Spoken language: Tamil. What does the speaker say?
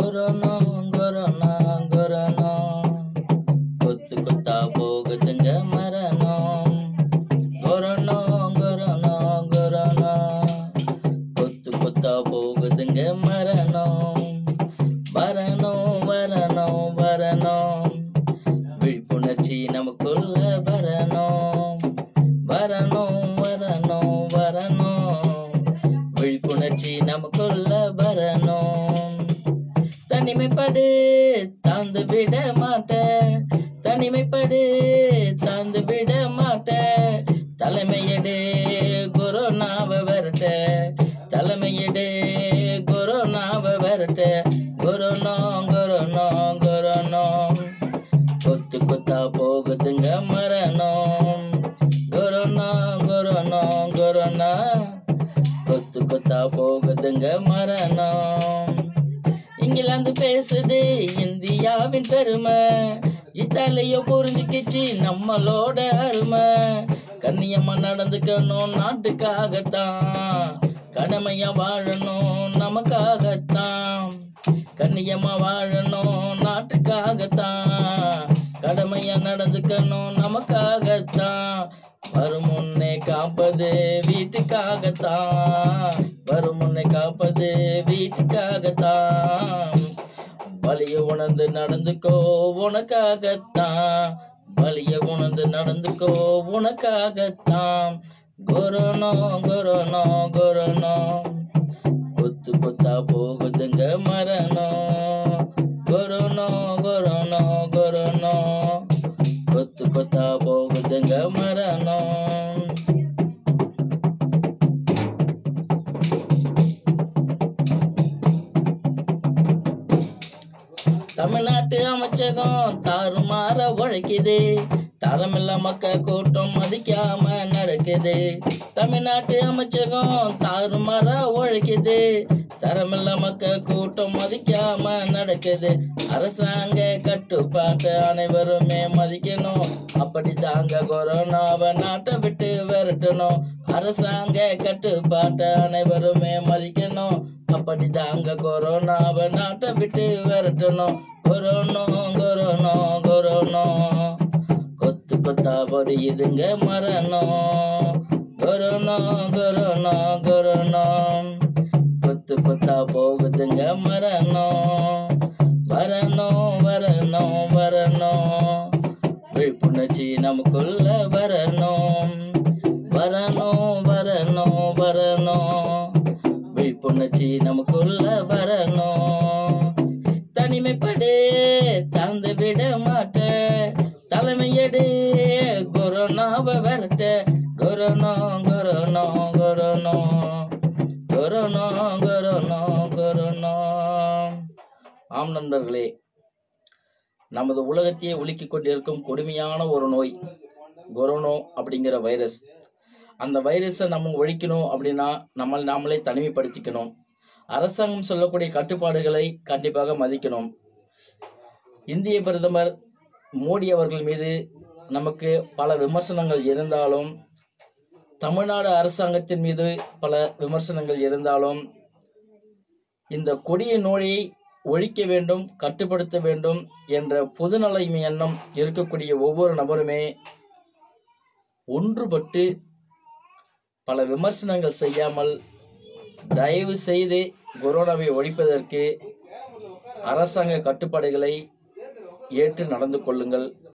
கொரோனா கொரோனா கொரோனா கொத்து கொத்தா போகுதுங்க மரணம் கொரோனா கொரோனா கொரோனா கொத்து கொத்தா போகுதுங்க மரணம் வரணும் வரணும் வரணும் விழிப்புணர்ச்சி நமக்குள்ள வரணும் வரணும் வரணும் வரணும் விழிப்புணர்ச்சி நமக்குள்ள வரணும் தனிமைப்படு தாழ்ந்து விட மாட்டேன் தனிமைப்படு தாழ்ந்து விட மாட்டேன் தலைமையடு கொரோனாவை விரட்ட தலைமையடு கொரோனாவை விரட்ட கொரோனா கொரோனா கொரோனா கொத்து கொத்தா போகுதுங்க மரணம் கொரோனா கொரோனா கொரோனா கொத்து கொத்தா போகுதுங்க மரணம் இங்கிலாந்து பேசுது இந்தியாவின் பெருமை இத்தாலியோ புரிஞ்சுக்கிச்சு நம்மளோட அருமை கண்ணியமா நடந்துக்கணும் நாட்டுக்காகத்தான் கடமையா வாழணும் நமக்காகத்தான் கண்ணியமா வாழணும் நாட்டுக்காகத்தான் கடமையா நடந்துக்கணும் நமக்காகத்தான் வரும் முன்னே காப்பது வீட்டுக்காகத்தான் வரும் முன்னே காப்பது வீட்டுக்காகத்தான் வலிய உணர்ந்து நடந்துக்கோ உனக்காகத்தான் வலிய உணர்ந்து நடந்துக்கோ உனக்காகத்தான் கொரோனா கொரோனா கொரோனா கொத்து கொத்தா போகுதுங்க மரணம் கொரோனா கொரோனா கொரோனா கொத்து கொத்தா போகுதுங்க மரணம் தமிழ்நாட்டு அமைச்சகம் தாறுமாற உழைக்குது தரமில்ல மக்க கூட்டம் மதிக்காம நடக்குது தமிழ்நாட்டு அமைச்சகம் தாறுமாற உழைக்குது தரமில்ல மக்க கூட்டம் மதிக்காம நடக்குது அரசாங்க கட்டுப்பாட்டை அனைவருமே மதிக்கணும் அப்படி தாங்க கொரோனாவை நாட்டை விட்டு விரட்டணும் அரசாங்க கட்டுப்பாட்டை அனைவருமே மதிக்கணும் அப்படி தாங்க கொரோனாவை நாட்டை விட்டு விரட்டணும் கொரோனா கொரோனா கொரோனா கொத்து கொத்தா பொரியுதுங்க மரணம் கொரோனா கொரோனா கொரோனா கொத்து கொத்தா போகுதுங்க மரணம் வரணும் வரணும் வரணும் விழிப்புணர்ச்சி நமக்குள்ள வரணும் வரணும் வரணும் வரணும் விழிப்புணர்ச்சி நமக்குள்ள வரணும் தனிமைப்படு தாழ்ந்து விட மாட்டேன் தலைமையடு கொரோனாவை விரட்ட corona corona corona corona corona corona ஆம் நண்பர்களே நமது உலகத்தையே உலுக்கிக் கொண்டிருக்கும் கொடுமையான ஒரு நோய் கொரோனா அப்படிங்கிற வைரஸ் அந்த வைரஸை நம்ம ஒழிக்கணும் அப்படின்னா நம்ம நாமளே தனிமைப்படுத்திக்கணும் அரசாங்கம் சொல்லக்கூடிய கட்டுப்பாடுகளை கண்டிப்பாக மதிக்கணும் இந்திய பிரதமர் மோடி அவர்கள் மீது நமக்கு பல விமர்சனங்கள் இருந்தாலும் தமிழ்நாடு அரசாங்கத்தின் மீது பல விமர்சனங்கள் இருந்தாலும் இந்த கொடிய நோயை ஒழிக்க வேண்டும் கட்டுப்படுத்த வேண்டும் என்ற பொதுநல எண்ணம் இருக்கக்கூடிய ஒவ்வொரு நபருமே ஒன்றுபட்டு பல விமர்சனங்கள் செய்யாமல் தயவு செய்து கொரோனாவை ஒழிப்பதற்கு அரசாங்க கட்டுப்பாடுகளை ஏற்று நடந்து கொள்ளுங்கள்